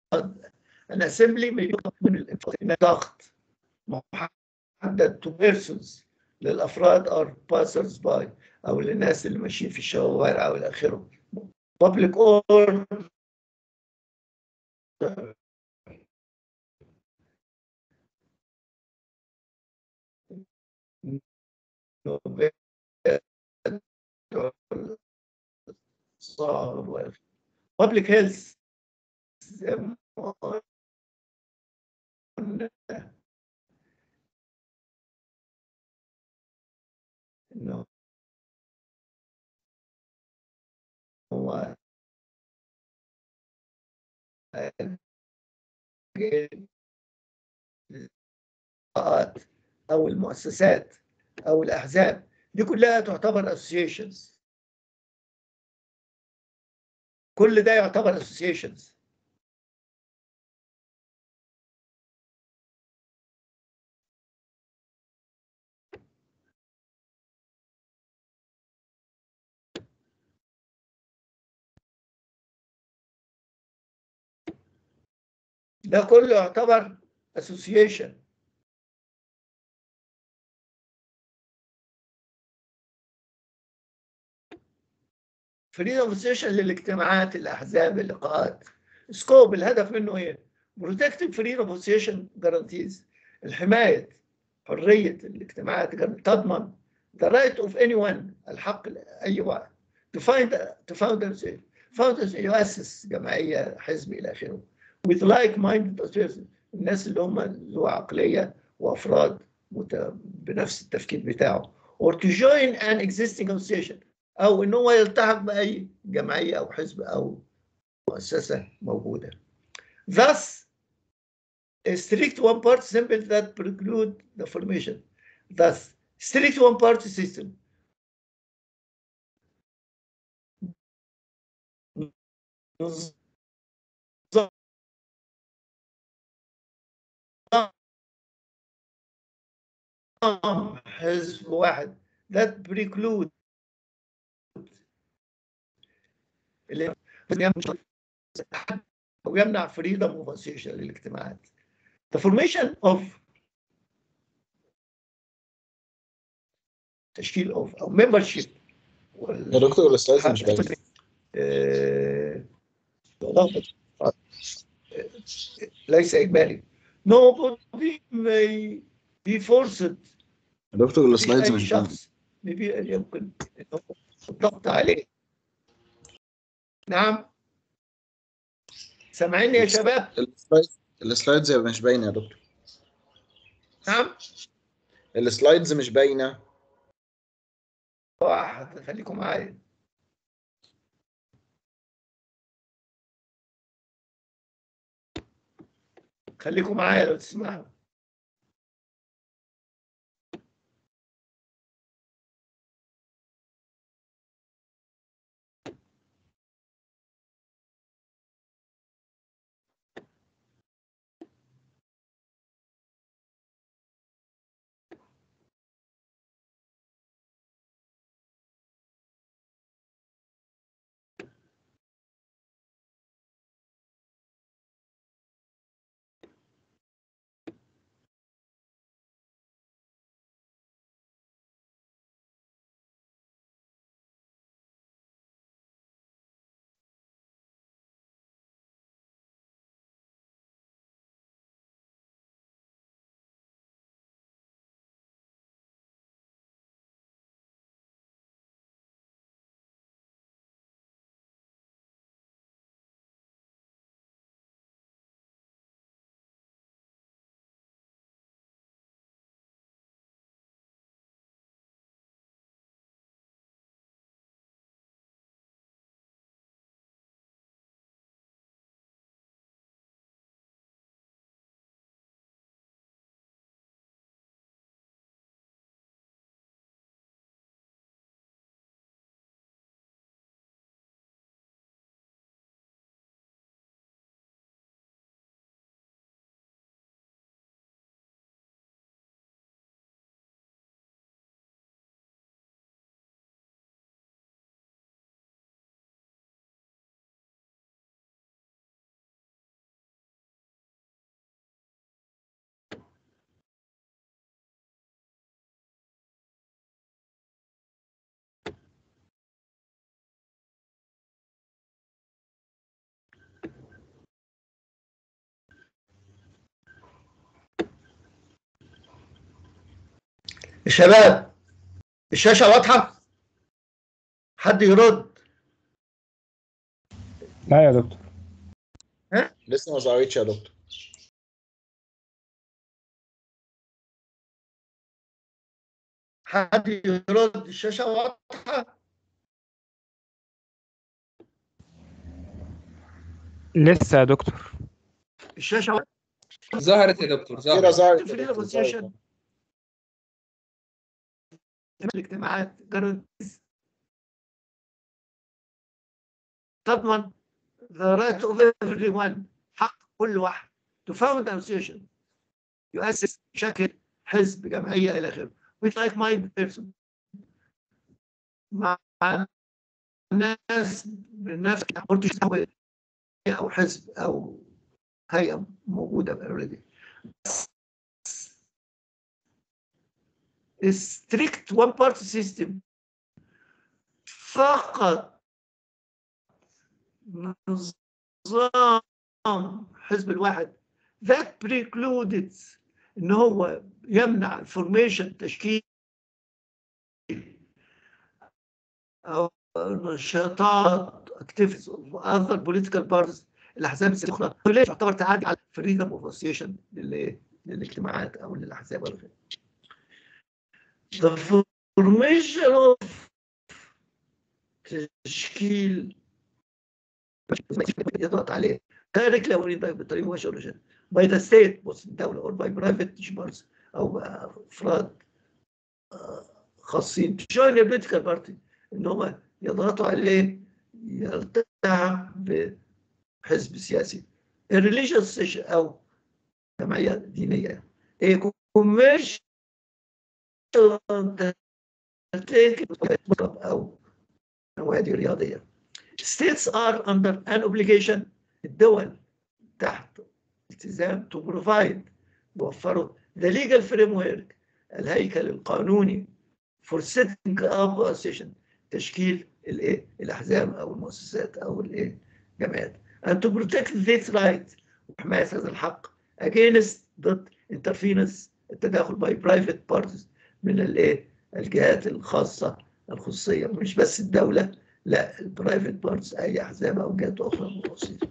an assembly may يطلب من الضغط محدد to persons للافراد or passers by او للناس اللي ماشيين في الشوارع او الى اخره public order public health انه هو او المؤسسات او الاحزاب دي كلها تعتبر associations كل ده يعتبر associations ده كله يعتبر association فريدم association للاجتماعات الاحزاب اللقاءات سكوب الهدف منه ايه؟ protecting freedom association guarantees الحمايه حريه الاجتماعات تضمن the right of anyone الحق لاي واحد to find to found founders يؤسس جمعيه حزب الى اخره with like minded associations الناس اللي هم ذو عقليه وافراد بنفس التفكير بتاعه or to join an existing association او ان هو يلتحق باي جمعيه او حزب او مؤسسه موجوده. Thus, a strict one party system that preclude the formation. Thus, strict one party system حزب واحد that preclude اللي او يمنع فريدم اوف اسوشيشن للاجتماعات. The formation of تشكيل اوف او membership يا دكتور السلايدز مش باين ليس اجباري. Nobody may be forced يا دكتور السلايدز اي مش باين شخص يبي- يمكن الضغط عليه نعم سامعيني يا شباب السلايدز السلايدز مش باينه يا دكتور نعم السلايدز مش باينه واحد خليكم معايا خليكم معايا لو تسمعوا شباب الشاشة واضحة؟ حد يرد لا يا دكتور لسه ما ظهرتش يا دكتور حد يرد الشاشة واضحة؟ لسه يا دكتور الشاشة واضحة ظهرت يا دكتور كده ظهرت ظهرت يا فري دكتور، نيغوسيشن ظهرت. الاجتماعات جرانتيز تضمن the right of everyone حق كل واحد to found an association يؤسس شكل حزب جمعية إلى آخره with like minded person مع ناس بنفس أو حزب أو هيئة موجودة already strict one party system فقط نظام حزب الواحد that precluded ان هو يمنع الفورميشن تشكيل او نشاطات activities of other political parties الاحزاب السياسيه الاخرى تعتبر تعدي على freedom of association لل- للاجتماعات او للاحزاب ولا غيره the formation of تشكيل يضغط عليه directly او indirectly بطريقه مباشره ولا شيء by the state بص الدوله or by private chambers او افراد آه، خاصين join a political party ان هم يضغطوا عليه يلتحق بحزب سياسي a religious association او جمعيه دينيه a commercial أو نوادي رياضية. States are under an obligation الدول تحت التزام to provide يوفروا the legal framework الهيكل القانوني for setting up association تشكيل الايه الاحزاب او المؤسسات او الايه جمعيات and to protect this right وحماية هذا الحق against ضد interference التداخل by private parties من الايه الجهات الخاصه الخصوصيه مش بس الدوله لا البرايفت بارتس اي احزاب او جهات اخرى خصوصيه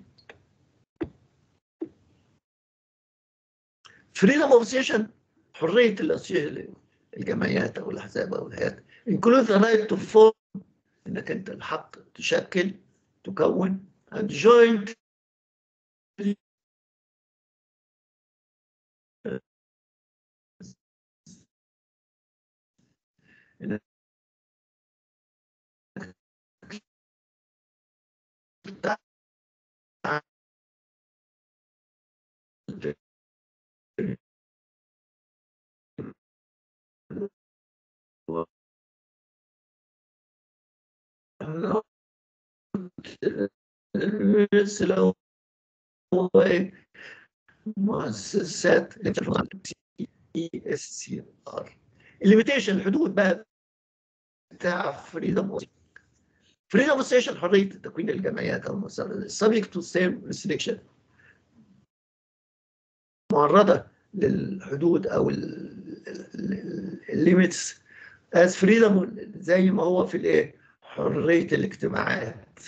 فريدم اوف سيشن حريه الأسي- الجمعيات او الاحزاب او الهيئات include the right to form انك انت الحق تشكل تكون and join مثل مؤسسات اي اس سي ار الليميتيشن الحدود بقى بتاع فريدم فريدم ستيشن حريه تكوين الجمعيات او المؤسسات subject to same restriction معرضه للحدود او الليميتس as freedom زي ما هو في الايه حريه الاجتماعات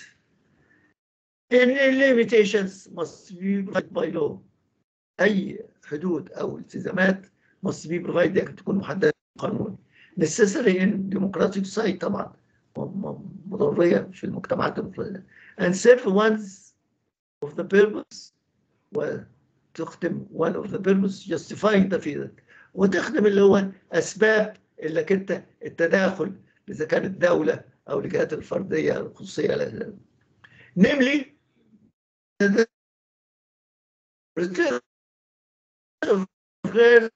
Any limitations must be provided by law. أي حدود أو التزامات must be provided يعني تكون محددة بالقانون. Necessary in democratic society طبعا م- م- مضرية في المجتمعات الديمقراطية. And serve one's of the purpose وتخدم one of the purpose justifying the freedom. وتخدم اللي هو أسباب اللي انت التداخل إذا كانت دولة أو الجهات الفردية الخصوصية لا- namely غير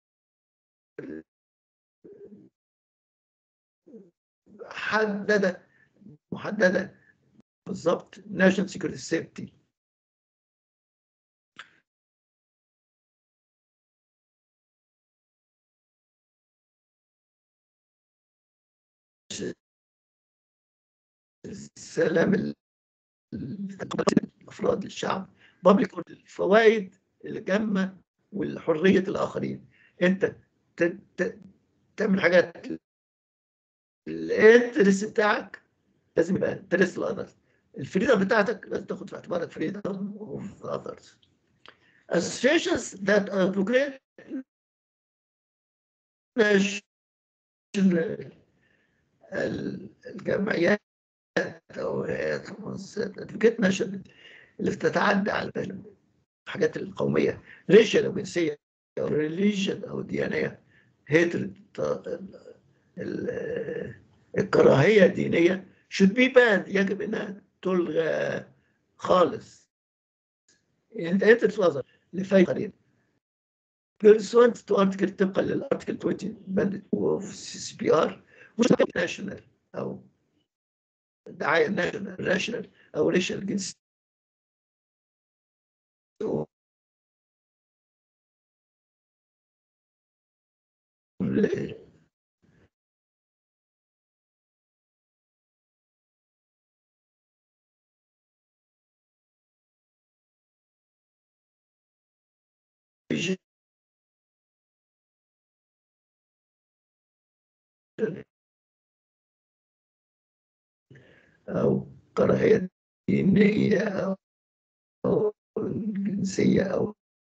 محددة محددة بالضبط national security safety السلام ال- افراد الشعب بابليك الفوائد الجامه والحريه الاخرين انت ت- ت- تعمل حاجات الانترست بتاعك لازم يبقى انترست الاذرز الفريدم بتاعتك لازم تاخد في اعتبارك فريدم اوف اذرز associations that advocate national الجمعيات او هيئات المؤسسات advocate national اللي بتتعدى على الحاجات القوميه ريشل او جنسيه او ريليجن او ديانيه هيترد الكراهيه الدينيه should be banned يجب انها تلغى خالص انت انت تتوظف لفاي قريب pursuant to article طبقا للارتكل 20 بند اوف سي بي ار ناشونال او دعايه ناشونال راشنال او ريشال جنسي أو كراهية دينية أو جنسية أو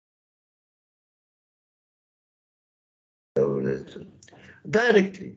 directly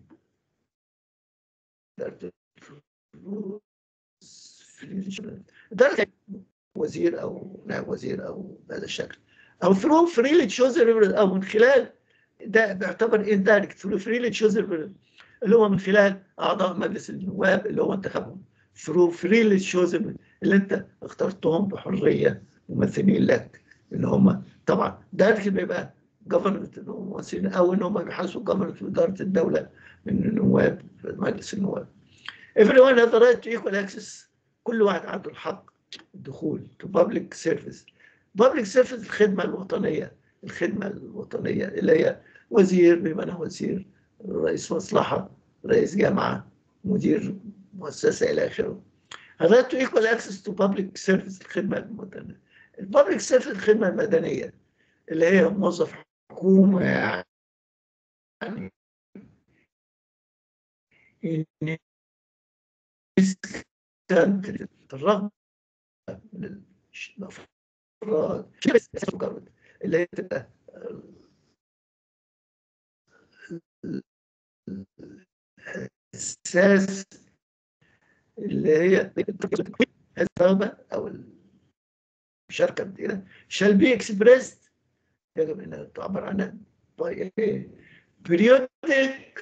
directly وزير أو نائب وزير أو بهذا الشكل أو through freely chosen أو من خلال ده بيعتبر indirect through freely chosen اللي هو من خلال أعضاء مجلس النواب اللي هو انتخبهم through freely chosen اللي أنت اخترتهم بحرية ممثلين لك اللي هم طبعا ده بيبقى جفرمنت ممثلين او ان هم بيحاسبوا جفرمنت اداره الدوله من النواب في مجلس النواب. Everyone has the right to equal access كل واحد عنده الحق الدخول to public service. Public service الخدمه الوطنيه الخدمه الوطنيه اللي هي وزير بما انه وزير رئيس مصلحه رئيس جامعه مدير مؤسسه الى اخره. الرايت تو ايكوال اكسس تو بابليك سيرفيس الخدمه المدنيه. البابليك سيرفيس الخدمه المدنيه اللي هي موظف حكومه يعني الرغم من الافراد اللي هي تبقى الاساس اللي هي الرغبه او المشاركه بدينا shall be expressed يجب انها تعبر عنها by a periodic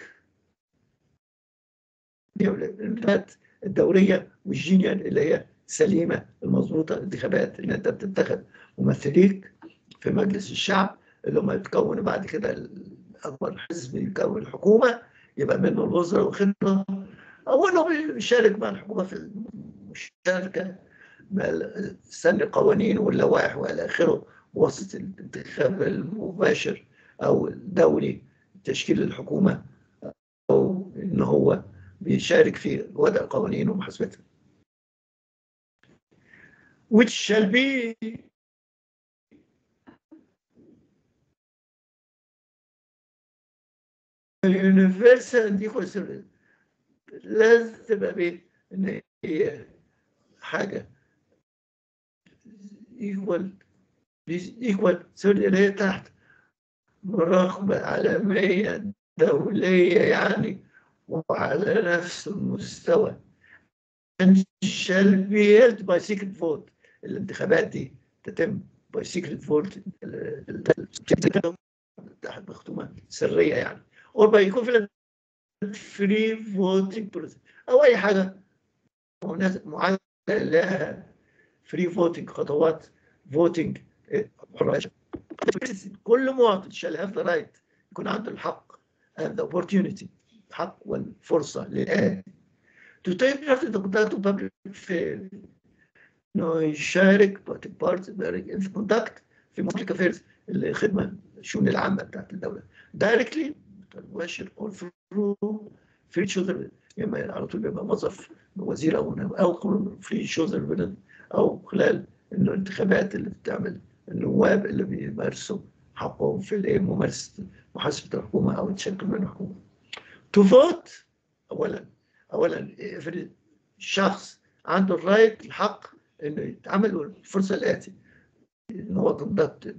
الانتخابات الدوريه والجينيال اللي هي سليمه المضبوطه الانتخابات ان انت بتنتخب ممثليك في مجلس الشعب اللي هم يتكونوا بعد كده اكبر حزب يكون الحكومه يبقى منه الوزراء وخدمه او انه بيشارك مع الحكومه في المشاركه سن القوانين واللوائح والى اخره وسط الانتخاب المباشر او الدولي تشكيل الحكومه او ان هو بيشارك في وضع القوانين ومحاسبتها. which shall be universal and equal service لازم تبقى بيه ان هي حاجه equal equal سوري اللي هي تحت مراقبة عالمية دولية يعني وعلى نفس المستوى shall be held by secret vote الانتخابات دي تتم by secret vote تحت مختومة سرية يعني or by equivalent free voting process أو أي حاجة معادلة لها free voting خطوات voting كل مواطن shall have the right يكون عنده الحق and the opportunity الحق والفرصة للآن to take part in the conduct of public affairs انه يشارك take part in the conduct في public affairs الخدمة الشؤون العامة بتاعت الدولة directly مباشر or through free children اما على طول بيبقى موظف وزير او او فري شوزر او خلال الانتخابات اللي بتعمل النواب اللي بيمارسوا حقهم في ممارسه محاسبه الحكومه او تشكل من الحكومه. to vote اولا اولا افرض شخص عنده الرايت الحق انه يتعمل له الفرصه الاتي ان هو conduct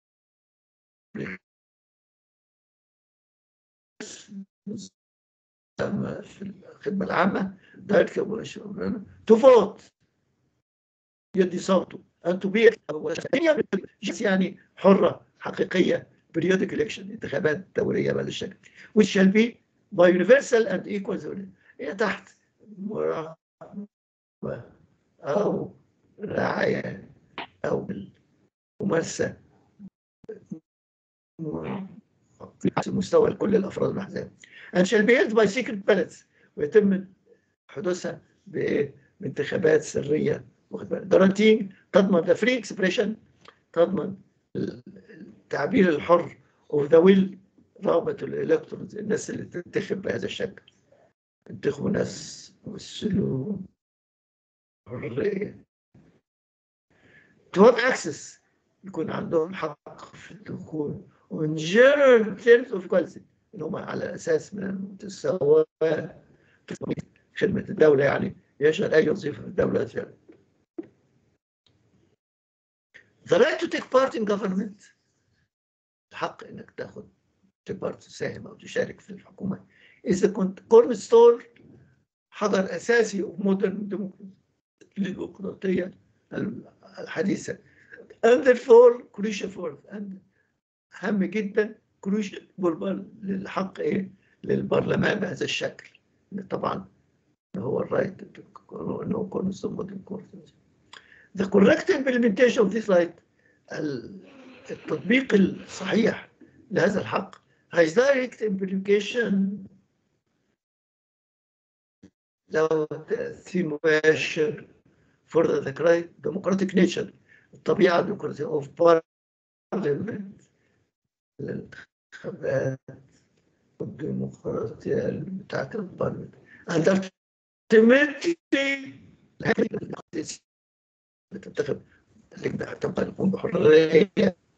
في الخدمه العامه دايركت تو فوت يدي صوته ان تو بي يعني حره حقيقيه periodic election انتخابات دوريه بهذا الشكل which shall be by universal and equal هي تحت مراقبه او رعايه او ممارسه في مستوى كل الافراد والاحزاب and shall be held by secret ballots ويتم حدوثها بايه؟ بانتخابات سريه واخد بالك guaranteeing تضمن the free expression تضمن التعبير الحر of the will رغبة الالكترونز الناس اللي تنتخب بهذا الشكل ينتخبوا ناس يمثلوا حرية to have access يكون عندهم حق في الدخول ومن general terms of equality ان هم على اساس من المتساواة خدمة الدولة يعني يشغل اي وظيفة في الدولة فعلا. The right to take part in government الحق انك تاخد take part تساهم او تشارك في الحكومة إذا كنت كورن ستور حجر أساسي ومودرن الديمقراطية الحديثة and therefore crucial for and أهم جدا crucial للحق إيه للبرلمان بهذا الشكل طبعا هو الرايت انه يكون مودرن كورت The correct implementation of this right التطبيق الصحيح لهذا الحق has direct implication له تأثير مباشر for the democratic nature الطبيعة الديمقراطية of parliament الانتخابات والديمقراطية بتاعت البرلمان and ultimately بتنتخب اللجنة تبقى تكون بحرية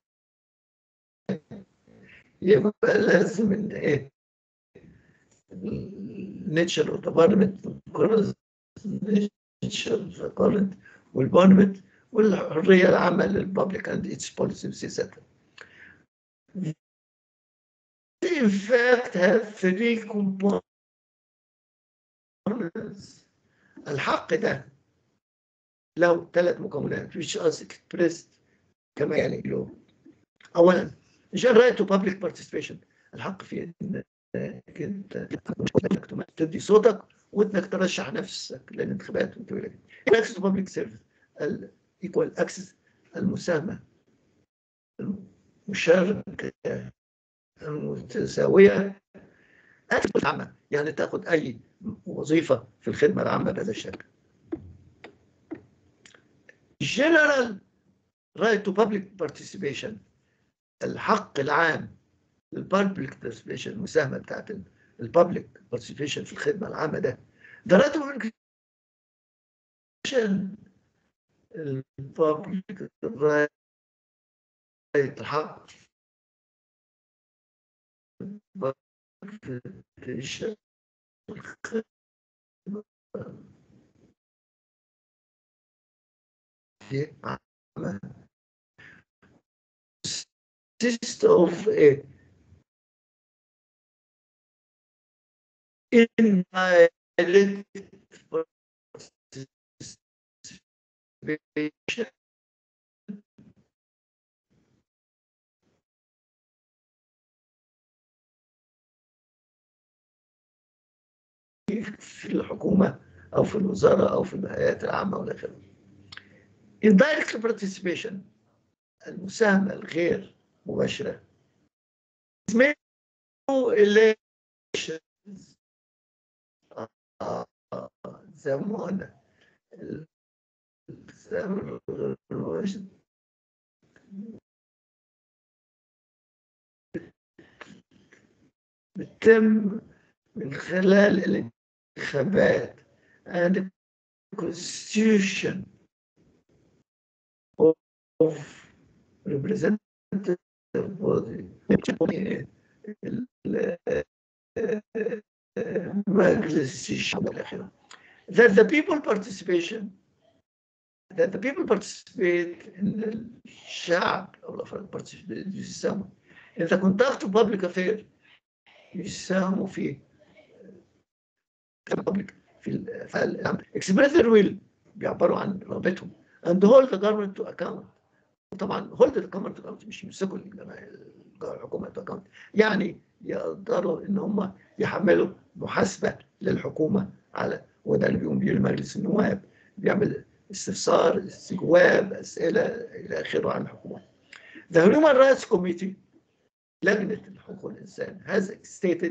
يبقى لازم ان ايه nature of the parliament nature of the parliament والبارلمنت والحرية العامة للبابليك and its policy سياساتها. In fact, have three components. الحق ده له ثلاث مكونات which are expressed كما يعني له أولا جاء right to public participation الحق في انك انت تدي صوتك وانك ترشح نفسك للانتخابات الاكسس تو بابليك سيرفيس الايكوال اكسس المساهمه المشاركه المتساويه العامه يعني تاخذ اي وظيفه في الخدمه العامه بهذا الشكل general right to public participation الحق العام للبابليك بارتيسيبيشن المساهمه بتاعت البابليك بارتيسيبيشن في الخدمه العامه ده ده راتب البابليك رايت الحق consist of a in my participation في الحكومة أو في الوزارة أو في الهيئات العامة ولا آخره. Indirect participation المساهمة الغير مباشرة اسمه elections زمان بتم من خلال الانتخابات and constitution of representative body مجلس الشعب إلى آخره that the people participation that the people participate in الشعب أو الأفراد participate يساهموا in the conduct of public affairs يساهموا في public في ال- في ال- express their will بيعبروا عن رغبتهم and hold the government to account طبعا hold the government to account مش يمسكوا الجماعة- الحكومة to account يعني يقدروا ان هم يحملوا محاسبة للحكومة على وده اللي بيقوم بيه مجلس النواب بيعمل استفسار استجواب اسئله الى اخره عن الحكومه. The Human Rights Committee لجنه حقوق الانسان has stated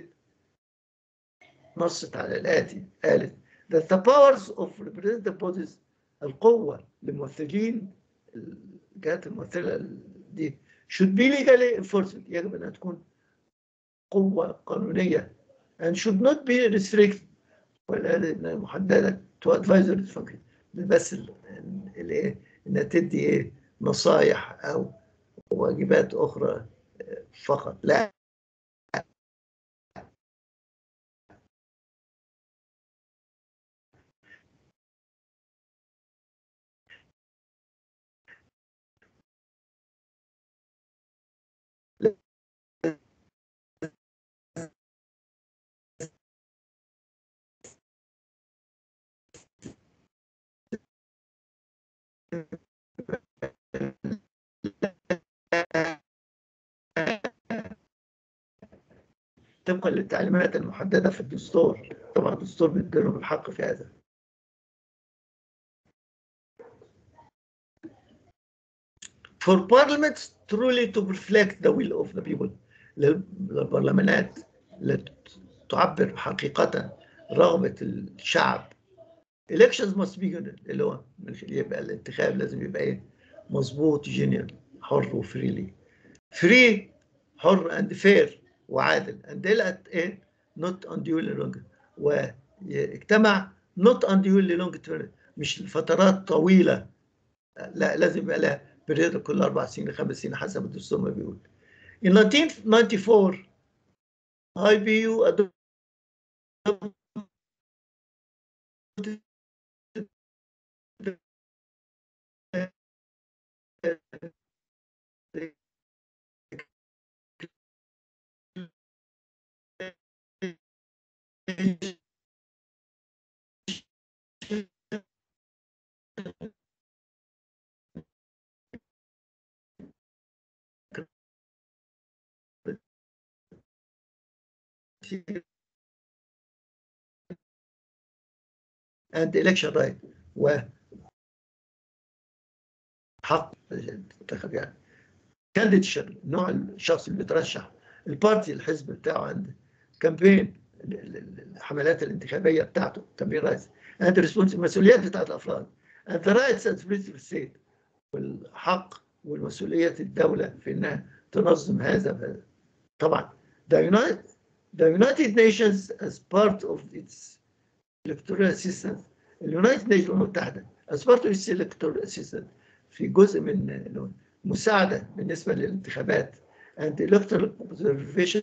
نصت على الاتي قالت that the powers of representative bodies القوه لممثلين الجهات الممثله دي should be legally enforced يجب انها تكون قوه قانونيه and should not be restricted ولا محدده to advisory function بس الايه انها تدي ايه نصايح او واجبات اخرى فقط لا طبقا للتعليمات المحددة في الدستور طبعا الدستور بيديلهم الحق في هذا For parliaments truly to reflect the will of the people للبرلمانات تعبر حقيقة رغبة الشعب elections must be اللي هو يبقى الانتخاب لازم يبقى ايه مظبوط جينيال حر وفريلي فري حر اند فير وعادل and at ايه not unduly long ويجتمع not unduly long term مش لفترات طويله لا لازم يبقى لها بريود كل اربع سنين خمس سنين حسب الدستور ما بيقول in 1994 IBU adopted and election right و حق الانتخاب يعني كانديدشر نوع الشخص اللي بيترشح البارتي الحزب بتاعه عنده كامبين الحملات الانتخابيه بتاعته كامبين رايتس اند المسؤوليات بتاعت الافراد and the rights and responsibilities of the state والحق والمسؤوليه الدوله في انها تنظم هذا طبعا the United the United Nations as part of its electoral assistance اليونايتد نيشنز المتحده as part of its electoral assistance في جزء من مساعده بالنسبه للانتخابات and electoral observation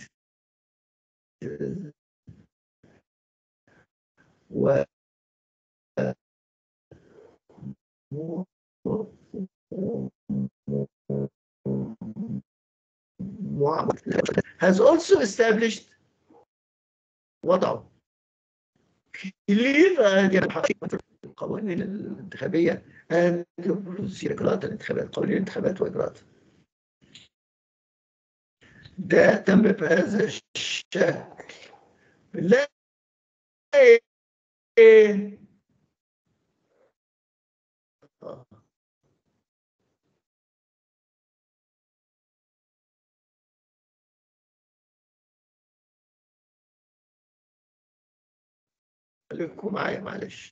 و has also established وضعه كلير القوانين الانتخابية إجراءات الانتخابات قوانين الانتخابات وإجراءات ده تم بهذا الشكل بالله خليكم معايا معلش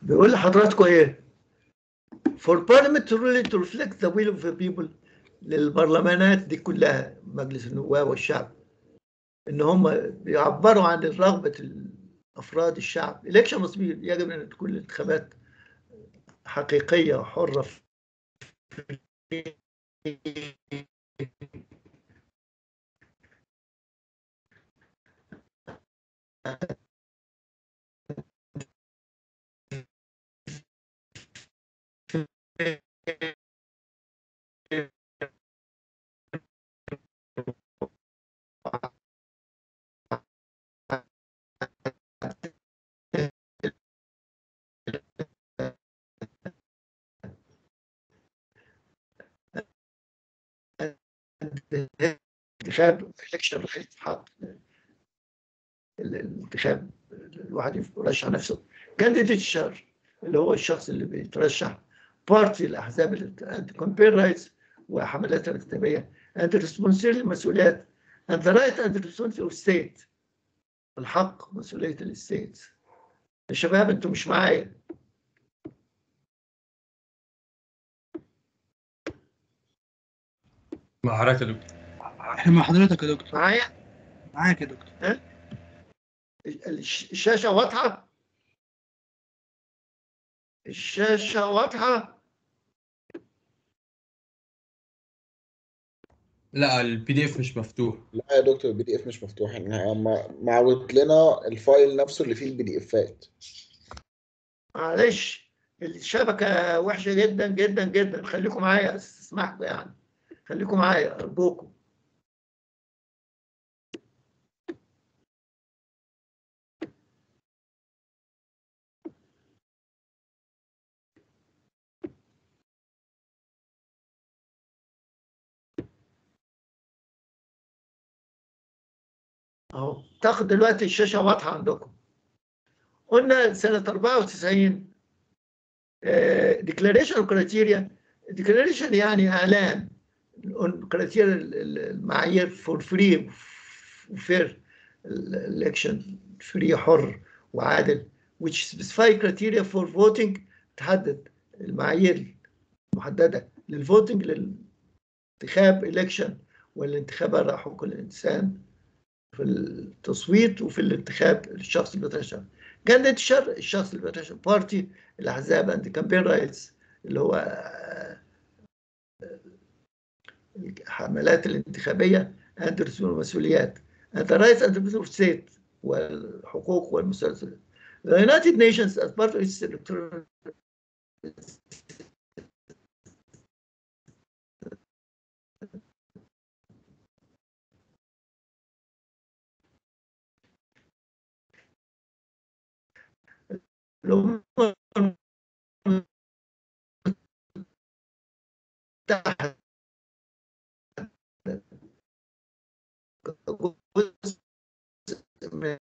بيقول لحضراتكم ايه for parliament to really to reflect the will of the people للبرلمانات دي كلها مجلس النواب والشعب ان هم بيعبروا عن رغبه افراد الشعب election must be يجب ان تكون الانتخابات حقيقيه وحره انتخاب الكشن حط الانتخاب الواحد يرشح نفسه كانديديت شر اللي هو الشخص اللي بيترشح بارتي الاحزاب الكومبير رايتس وحملاتها الكتابيه and responsibility المسؤوليات and the right and responsibility of state الحق مسؤوليه الستيت يا شباب انتوا مش معايا مع حضرتك يا دكتور احنا مع حضرتك يا دكتور معايا معاك يا دكتور الش- الشاشه واضحه الشاشه واضحه لا البي دي اف مش مفتوح لا يا دكتور البي دي اف مش مفتوح احنا ما- معود لنا الفايل نفسه اللي فيه البي دي افات معلش الشبكة وحشة جدا جدا جدا خليكم معايا استسمحكم يعني خليكم معايا أرجوكم أهو تاخد دلوقتي الشاشة واضحة عندكم قلنا سنة 94 ديكلاريشن كرايتيريا ديكلاريشن يعني اعلان كرايتيريا المعايير فور فري وفير election فري حر وعادل which specify criteria for voting تحدد المعايير المحدده للفوتنج للانتخاب election والانتخاب على حقوق الانسان في التصويت وفي الانتخاب الشخص اللي بيترشح كان الشر الشخص اللي بيترشح بارتي الاحزاب اند كامبين رايتس اللي هو آه، الحملات الانتخابيه اند رسوم المسؤوليات and the rights and the of state والحقوق والمسلسلات. The United Nations as part of its electoral الأمم المتحدة جزء من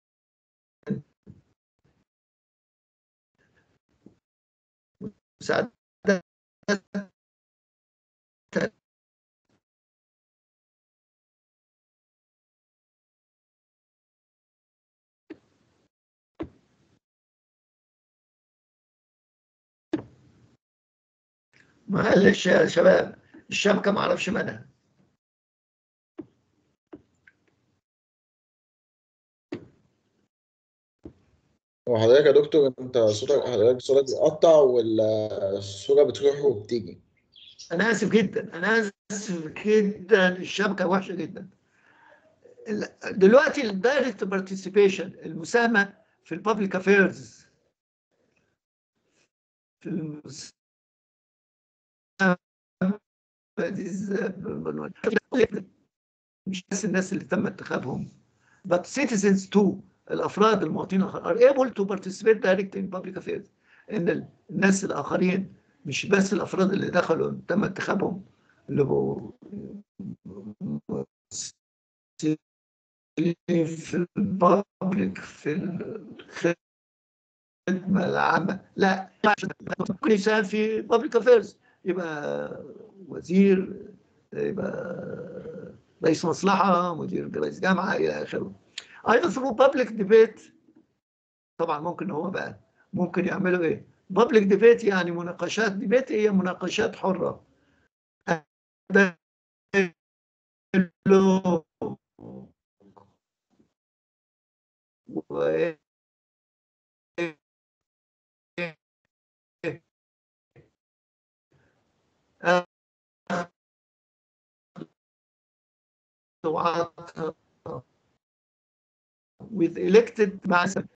مساعدة معلش يا شباب الشبكة معرفش منها وحضرتك يا دكتور انت صوتك حضرتك صوتك بيقطع والصورة بتروح وبتيجي أنا آسف جدا أنا آسف جدا الشبكة وحشة جدا ال- دلوقتي الدايركت بارتيسيبيشن المساهمة في البابليك افيرز في المساهمة دي إزاي؟ مش بس الناس اللي تم انتخابهم but citizens too الافراد المواطنين الآخر are able to participate directly in public affairs ان ال- الناس الاخرين مش بس الافراد اللي دخلوا تم انتخابهم اللي بقوا في البابليك في الخدمه العامه لا ممكن يساهم في بابليك افيرز يبقى وزير يبقى رئيس مصلحه مدير رئيس جامعه الى اخره ايضا ثرو بابليك ديبيت طبعا ممكن هو بقى ممكن يعملوا ايه بابليك ديبيت يعني مناقشات ديبيت هي مناقشات حرة هذا له و- with elected مع